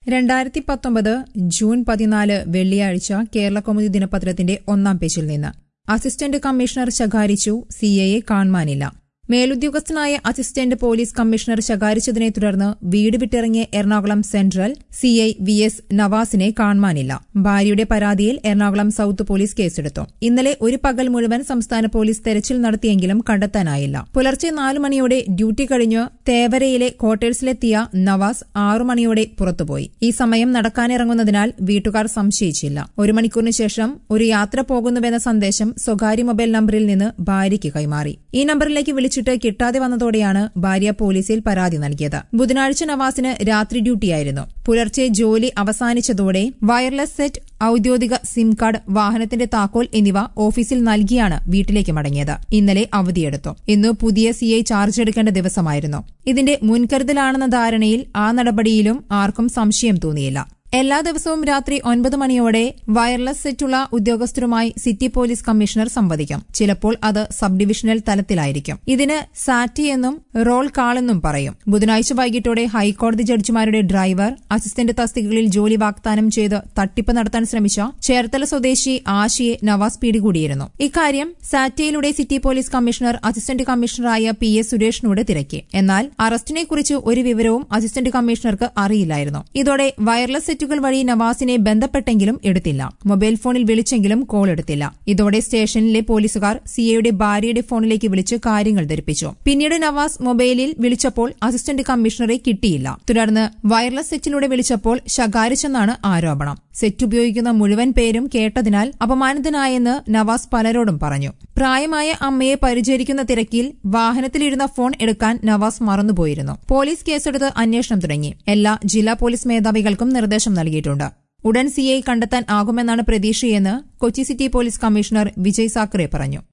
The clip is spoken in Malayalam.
രണ്ടായിരത്തി പത്തൊമ്പത് ജൂൺ പതിനാല് വെള്ളിയാഴ്ച കേരള കൗമുദി ദിനപത്രത്തിന്റെ ഒന്നാം പേജിൽ നിന്ന് അസിസ്റ്റന്റ് കമ്മീഷണർ ശകാരിച്ചു സിഐയെ കാണുവാനില്ല മേലുദ്യോഗസ്ഥനായ അസിസ്റ്റന്റ് പോലീസ് കമ്മീഷണർ ശകാരിച്ചതിനെ തുടർന്ന് വീട് വിട്ടിറങ്ങിയ Ernakulam central CI V S നവാസിനെ കാണുവാനില്ല ഭാര്യയുടെ പരാതിയിൽ എറണാകുളം സൌത്ത് പോലീസ് കേസെടുത്തു ഇന്നലെ ഒരു പകൽ മുഴുവൻ സംസ്ഥാന പോലീസ് തെരച്ചിൽ നടത്തിയെങ്കിലും കണ്ടെത്താനായില്ല പുലർച്ചെ നാലു മണിയോടെ ഡ്യൂട്ടി കഴിഞ്ഞ് തേവരയിലെ ക്വാർട്ടേഴ്സിലെത്തിയ നവാസ് ആറു മണിയോടെ പുറത്തുപോയി ഈ സമയം നടക്കാനിറങ്ങുന്നതിനാൽ വീട്ടുകാർ സംശയിച്ചില്ല ഒരു മണിക്കൂറിന് ശേഷം ഒരു യാത്ര പോകുന്നുവെന്ന സന്ദേശം സ്വകാര്യ മൊബൈൽ നമ്പറിൽ നിന്ന് ഭാര്യയ്ക്ക് കൈമാറി ഈ നമ്പറിലേക്ക് വിളിച്ചിട്ട് കിട്ടാതെ വന്നതോടെയാണ് ഭാര്യ പോലീസിൽ പരാതി നൽകിയത് ബുധനാഴ്ച നവാസിന് രാത്രി ഡ്യൂട്ടിയായിരുന്നു പുലർച്ചെ ജോലി അവസാനിച്ചതോടെ വയർലെസ് സെറ്റ് ഔദ്യോഗിക സിം കാർഡ് വാഹനത്തിന്റെ താക്കോൽ എന്നിവ ഓഫീസിൽ നൽകിയാണ് വീട്ടിലേക്ക് മടങ്ങിയത് ഇന്നലെ അവധിയെടുത്തു ഇന്ന് പുതിയ സിഐ ചാർജ് എടുക്കേണ്ട ദിവസമായിരുന്നു ഇതിന്റെ മുൻകരുതലാണെന്ന ധാരണയിൽ ആ നടപടിയിലും ആർക്കും സംശയം തോന്നിയില്ല എല്ലാ ദിവസവും രാത്രി ഒൻപത് മണിയോടെ വയർലെസ് സെറ്റുള്ള ഉദ്യോഗസ്ഥരുമായി സിറ്റി പോലീസ് കമ്മീഷണർ സംവദിക്കും ചിലപ്പോൾ അത് സബ് ഡിവിഷണൽ തലത്തിലായിരിക്കും ഇതിന് സാറ്റി എന്നും റോൾ കാളെന്നും പറയും ബുധനാഴ്ച വൈകിട്ടോടെ ഹൈക്കോടതി ജഡ്ജിമാരുടെ ഡ്രൈവർ അസിസ്റ്റന്റ് തസ്തികകളിൽ ജോലി വാഗ്ദാനം ചെയ്ത് തട്ടിപ്പ് നടത്താൻ ശ്രമിച്ച ചേർത്തല സ്വദേശി ആശയെ നവാസ് പിടികൂടിയിരുന്നു ഇക്കാര്യം സാറ്റയിലൂടെ സിറ്റി പോലീസ് കമ്മീഷണർ അസിസ്റ്റന്റ് കമ്മീഷണറായ പി എസ് സുരേഷിനോട് തിരക്കി എന്നാൽ അറസ്റ്റിനെക്കുറിച്ച് ഒരു വിവരവും അസിസ്റ്റന്റ് കമ്മീഷണർക്ക് അറിയില്ലായിരുന്നു ഇതോടെ വയർലെസ് സെറ്റുകൾ വഴി നവാസിനെ ബന്ധപ്പെട്ടെങ്കിലും എടുത്തില്ല മൊബൈൽ ഫോണിൽ വിളിച്ചെങ്കിലും കോൾ എടുത്തില്ല ഇതോടെ സ്റ്റേഷനിലെ പോലീസുകാർ സിഐയുടെ ഭാര്യയുടെ ഫോണിലേക്ക് വിളിച്ച് കാര്യങ്ങൾ ധരിപ്പിച്ചു പിന്നീട് നവാസ് മൊബൈലിൽ വിളിച്ചപ്പോൾ അസിസ്റ്റന്റ് കമ്മീഷണറെ കിട്ടിയില്ല തുടർന്ന് വയർലെസ് സെറ്റിലൂടെ വിളിച്ചപ്പോൾ ശകാരിച്ചെന്നാണ് ആരോപണം സെറ്റ് ഉപയോഗിക്കുന്ന മുഴുവൻ പേരും കേട്ടതിനാൽ അപമാനിതനായെന്ന് നവാസ് പലരോടും പറഞ്ഞു പ്രായമായ അമ്മയെ പരിചരിക്കുന്ന തിരക്കിൽ വാഹനത്തിലിരുന്ന ഫോൺ എടുക്കാൻ നവാസ് മറന്നുപോയിരുന്നു പോലീസ് കേസെടുത്ത് അന്വേഷണം തുടങ്ങി എല്ലാ ജില്ലാ പോലീസ് മേധാവികൾക്കും നിർദ്ദേശം നൽകിയിട്ടുണ്ട് ഉടൻ സിഐ കണ്ടെത്താൻ ആകുമെന്നാണ് പ്രതീക്ഷയെന്ന് Kochi city police commissioner Vijay Sakhare പറഞ്ഞു